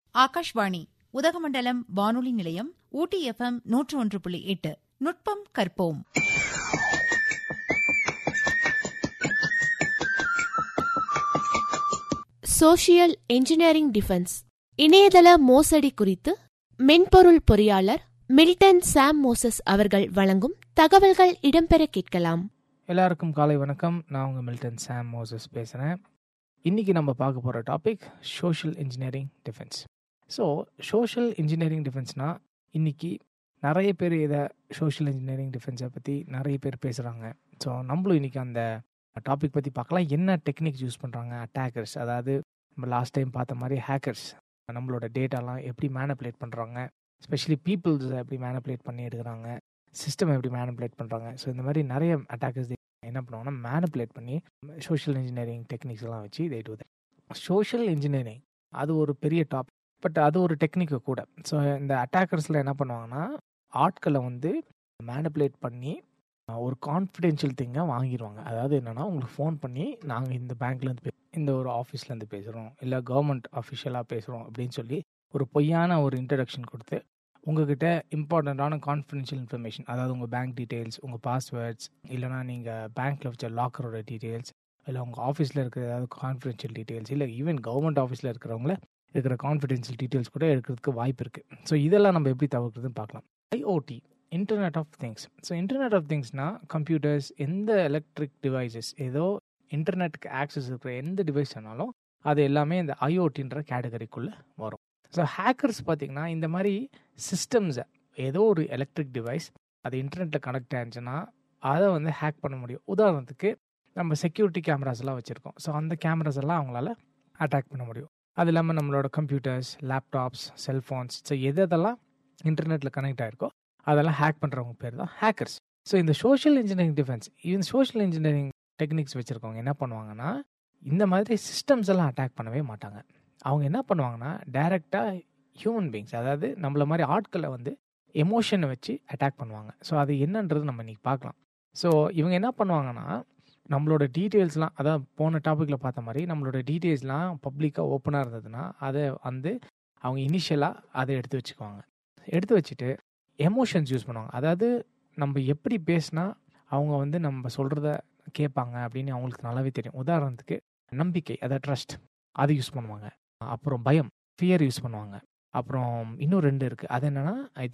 ஆகாஷ்வாணி உதகமண்டலம் வானொலி நிலையம் ஊட்டி எஃப்எம் நூற்று ஒன்று புள்ளி எட்டு நுட்பம் கற்போம் சோஷியல் என்ஜினியரிங் டிஃபென்ஸ் இணையதள மோசடி குறித்து மென்பொருள் பொறியாளர் மில்டன் சாம் மோசஸ் அவர்கள் வழங்கும் தகவல்கள் இடம்பெற கேட்கலாம் எல்லாருக்கும் காலை வணக்கம் நான் உங்கள் மில்டன் சாம் மோசஸ் பேசுகிறேன் இன்றைக்கி நம்ம பார்க்க போகிற topic social engineering defence so social engineering டிஃபென்ஸ்னால் இன்றைக்கி நிறைய பேர் இதை சோஷியல் இன்ஜினியரிங் டிஃபென்ஸை பற்றி நிறைய பேர் பேசுகிறாங்க ஸோ நம்மளும் இன்றைக்கி அந்த டாபிக் பற்றி பார்க்கலாம் என்ன டெக்னிக்ஸ் யூஸ் பண்ணுறாங்க அட்டாக்கர்ஸ் அதாவது நம்ம லாஸ்ட் டைம் பார்த்த மாதிரி ஹேக்கர்ஸ் நம்மளோட டேட்டாலாம் எப்படி மேனிப்புலேட் பண்ணுறாங்க ஸ்பெஷலி பீப்புள்ஸ் எப்படி மேனிப்புலேட் பண்ணி எடுக்கிறாங்க சிஸ்டம் எப்படி மேனிப்புலேட் பண்ணுறாங்க ஸோ இந்த மாதிரி நிறைய அட்டாக்கர்ஸ் என்ன பண்ணுவாங்கன்னா மேனிப்புலேட் பண்ணி சோஷியல் இன்ஜினியரிங் டெக்னிக்ஸ் எல்லாம் வச்சு இதை இது சோஷியல் இன்ஜினியரிங் அது ஒரு பெரிய டாபிக் பட் அது ஒரு டெக்னிக்கு கூட ஸோ இந்த அட்டாக்கர்ஸில் என்ன பண்ணுவாங்கன்னா ஆட்களை வந்து மேனிப்புலேட் பண்ணி ஒரு கான்ஃபிடென்ஷியல் திங்கை வாங்கிடுவாங்க அதாவது என்னென்னா உங்களுக்கு ஃபோன் பண்ணி நாங்கள் இந்த பேங்க்லேருந்து பே இந்த ஒரு ஆஃபீஸ்லேருந்து பேசுகிறோம் இல்லை கவர்மெண்ட் அஃபிஷியலாக பேசுகிறோம் அப்படின்னு சொல்லி ஒரு பொய்யான ஒரு இன்ட்ரடக்ஷன் கொடுத்து உங்ககிட்ட இம்பார்ட்டண்ட்டான கான்ஃபிடென்ஷியல் இன்ஃபர்மேஷன் அதாவது உங்கள் பேங்க் டீட்டெயில்ஸ் உங்கள் பாஸ்வேர்ட்ஸ் இல்லைனா நீங்கள் பேங்க்கில் வச்ச லாக்கரோட டீட்டெயில்ஸ் இல்லை உங்கள் ஆஃபீஸில் இருக்கிற ஏதாவது கான்ஃபிடென்ஷியல் டீட்டெயில்ஸ் இல்லை ஈவன் கவர்மெண்ட் ஆஃபீஸில் இருக்கிறவங்கள இருக்கிற கான்ஃபிடென்ஷியல் டீட்டெயில்ஸ் கூட எடுக்கிறதுக்கு வாய்ப்பு இருக்குது ஸோ இதெல்லாம் நம்ம எப்படி தவிர்க்கிறதுன்னு பார்க்கலாம் IOT internet of things so internet of திங்ஸ்னால் கம்ப்யூட்டர்ஸ் எந்த எலக்ட்ரிக் டிவைசஸ் ஏதோ இன்டர்நெட்டுக்கு ஆக்சஸ் இருக்கிற எந்த டிவைஸ் ஆனாலும் அது எல்லாமே இந்த ஐஓடின்ற கேட்டகரிக்குள்ளே வரும் ஸோ ஹேக்கர்ஸ் பார்த்திங்கன்னா இந்த மாதிரி சிஸ்டம்ஸை ஏதோ ஒரு எலக்ட்ரிக் டிவைஸ் அது இன்டர்நெட்டில் கனெக்ட் ஆச்சுன்னா அதை வந்து ஹேக் பண்ண முடியும் உதாரணத்துக்கு நம்ம செக்யூரிட்டி கேமராஸ் எல்லாம் வச்சுருக்கோம் ஸோ அந்த கேமராஸ் எல்லாம் அவங்களால அட்டாக் பண்ண முடியும் அது இல்லாமல் நம்மளோட கம்ப்யூட்டர்ஸ் லேப்டாப்ஸ் செல்ஃபோன்ஸ் ஸோ எது எதெல்லாம் இன்டர்நெட்டில் கனெக்ட் ஆகிருக்கோ அதெல்லாம் ஹேக் பண்ணுறவங்க பேர் தான் ஹேக்கர்ஸ் ஸோ இந்த சோஷியல் இன்ஜினியரிங் டிஃபென்ஸ் இந்த சோஷியல் இன்ஜினியரிங் டெக்னிக்ஸ் வச்சுருக்கவங்க என்ன பண்ணுவாங்கன்னா இந்த மாதிரி சிஸ்டம்ஸ் எல்லாம் அட்டாக் பண்ணவே மாட்டாங்க அவங்க என்ன பண்ணுவாங்கன்னா டைரெக்டாக ஹியூமன் பீங்ஸ் அதாவது நம்மள மாதிரி ஆட்களை வந்து எமோஷனை வச்சு அட்டாக் பண்ணுவாங்க ஸோ அது என்னன்றது நம்ம இன்றைக்கி பார்க்கலாம் ஸோ இவங்க என்ன பண்ணுவாங்கன்னா நம்மளோட டீட்டெயில்ஸ்லாம் அதாவது போன டாப்பிக்கில் பார்த்த மாதிரி நம்மளோட டீட்டெயில்ஸ்லாம் பப்ளிக்காக ஓப்பனாக இருந்ததுன்னா அதை வந்து அவங்க இனிஷியலாக அதை எடுத்து வச்சுக்குவாங்க எடுத்து வச்சுட்டு எமோஷன்ஸ் யூஸ் பண்ணுவாங்க அதாவது நம்ம எப்படி பேசினா அவங்க வந்து நம்ம சொல்கிறத கேட்பாங்க அப்படின்னு அவங்களுக்கு நல்லாவே தெரியும் உதாரணத்துக்கு நம்பிக்கை அதாவது ட்ரஸ்ட் அது யூஸ் பண்ணுவாங்க அப்புறம் பயம் ஃபியர் யூஸ் பண்ணுவாங்க அப்புறம் இன்னும் ரெண்டு இருக்குது அது என்னென்னா ஐ